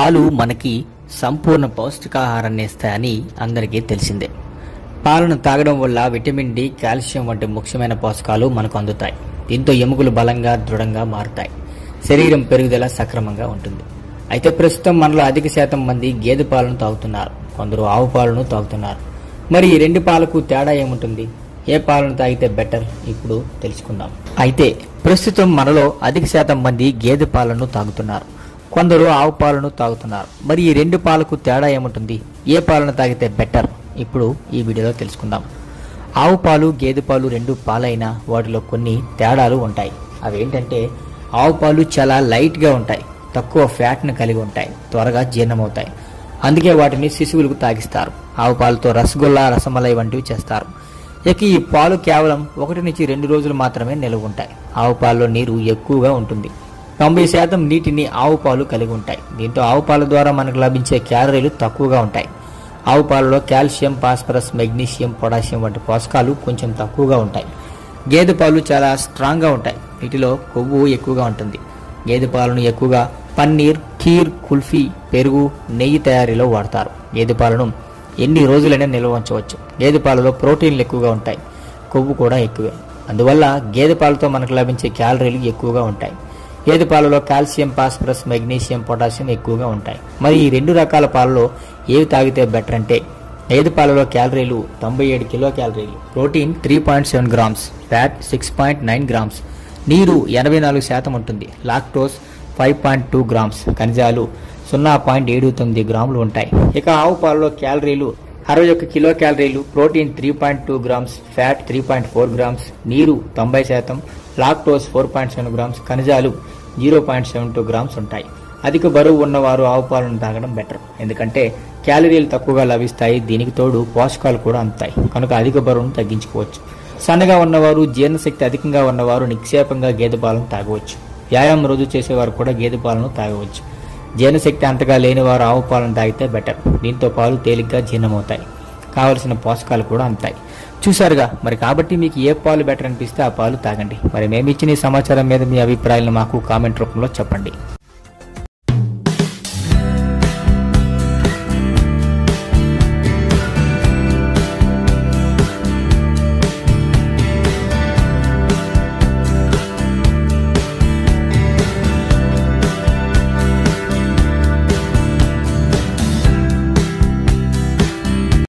పాలు మనకి సంపూర్ణ పౌష్టికాహారాన్ని ఇస్తాయని అందరికీ తెలిసిందే పాలను తాగడం వల్ల విటమిన్ డి కాల్షియం వంటి ముఖ్యమైన పోషకాలు మనకు అందుతాయి దీంతో ఎముకలు బలంగా దృఢంగా మారుతాయి శరీరం పెరుగుదల సక్రమంగా ఉంటుంది అయితే ప్రస్తుతం మనలో అధిక శాతం మంది గేదె పాలను తాగుతున్నారు కొందరు ఆవు పాలను తాగుతున్నారు మరి ఈ రెండు పాలకు తేడా ఏముంటుంది ఏ పాలను తాగితే బెటర్ ఇప్పుడు తెలుసుకుందాం అయితే ప్రస్తుతం మనలో అధిక శాతం మంది గేదె పాలను తాగుతున్నారు కొందరు ఆవు పాలను తాగుతున్నారు మరి ఈ రెండు పాలకు తేడా ఏముంటుంది ఏ పాలను తాగితే బెటర్ ఇప్పుడు ఈ వీడియోలో తెలుసుకుందాం ఆవు పాలు గేదె పాలు రెండు పాలైనా వాటిలో కొన్ని తేడాలు ఉంటాయి అవి ఏంటంటే ఆవు పాలు చాలా లైట్గా ఉంటాయి తక్కువ ఫ్యాట్ను కలిగి ఉంటాయి త్వరగా జీర్ణమవుతాయి అందుకే వాటిని శిశువులకు తాగిస్తారు ఆవు పాలతో రసగుల్లా రసమలై వంటివి చేస్తారు ఇక ఈ పాలు కేవలం ఒకటి నుంచి రెండు రోజులు మాత్రమే నిల్వ ఉంటాయి ఆవు పాలలో నీరు ఎక్కువగా ఉంటుంది తొంభై శాతం నీటిని ఆవు పాలు కలిగి ఉంటాయి దీంతో ఆవు పాల ద్వారా మనకు లభించే క్యాలరీలు తక్కువగా ఉంటాయి ఆవు పాలలో కాల్షియం ఫాస్ఫరస్ మెగ్నీషియం పొటాషియం వంటి పోషకాలు కొంచెం తక్కువగా ఉంటాయి గేదె పాలు చాలా స్ట్రాంగ్గా ఉంటాయి వీటిలో కొవ్వు ఎక్కువగా ఉంటుంది గేదె పాలను ఎక్కువగా పన్నీర్ ఖీర్ కుల్ఫీ పెరుగు నెయ్యి తయారీలో వాడతారు గేదె పాలను ఎన్ని రోజులైనా నిల్వ ఉంచవచ్చు గేదె పాలలో ప్రోటీన్లు ఎక్కువగా ఉంటాయి కొవ్వు కూడా ఎక్కువే అందువల్ల గేదె పాలతో మనకు లభించే క్యాలరీలు ఎక్కువగా ఉంటాయి గేదె పాలలో కాల్షియం ఫాస్ఫరస్ మెగ్నీషియం పొటాషియం ఎక్కువగా ఉంటాయి మరి ఈ రెండు రకాల పాలలో ఏవి తాగితే బెటర్ అంటే గేదె పాలలో క్యాలరీలు తొంభై ఏడు కిలో క్యాలరీలు protein three point seven grams fat six point nine grams నీరు ఎనభై నాలుగు శాతం ఉంటుంది lactose five point two grams ఖనిజాలు సున్నా పాయింట్ ఏడు తొమ్మిది గ్రాములు ఉంటాయి ఇక ఆవు పాలలో క్యాలరీలు అరవై ఒక్క కిలో క్యాలరీలు protein three point two grams fat three point four grams నీరు తొంభై శాతం lactose four point seven grams ఖనిజాలు zero point seven two grams ఉంటాయి అధిక బరువు ఉన్నవారు ఆవు పాలను తాగడం బెటర్ ఎందుకంటే క్యాలరీలు తక్కువగా లభిస్తాయి దీనికి తోడు పోషకాలు కూడా అందుతాయి కనుక అధిక బరువును తగ్గించుకోవచ్చు సన్నగా ఉన్నవారు జీర్ణశక్తి అధికంగా ఉన్నవారు నిక్షేపంగా గేదె పాలను తాగవచ్చు వ్యాయామం రోజు చేసేవారు కూడా గేదె పాలను తాగవచ్చు జీర్ణశక్తి అంతగా లేని వారు ఆవు పాలను తాగితే బెటర్ దీంతో పాలు తేలిగ్గా జీర్ణమవుతాయి కావలసిన పోషకాలు కూడా అందుతాయి చూసారుగా మరి కాబట్టి మీకు ఏ పాలు బెటర్ అనిపిస్తే ఆ పాలు తాగండి మరి మేము ఇచ్చిన ఈ సమాచారం మీద మీ అభిప్రాయాలను మాకు కామెంట్ రూపంలో చెప్పండి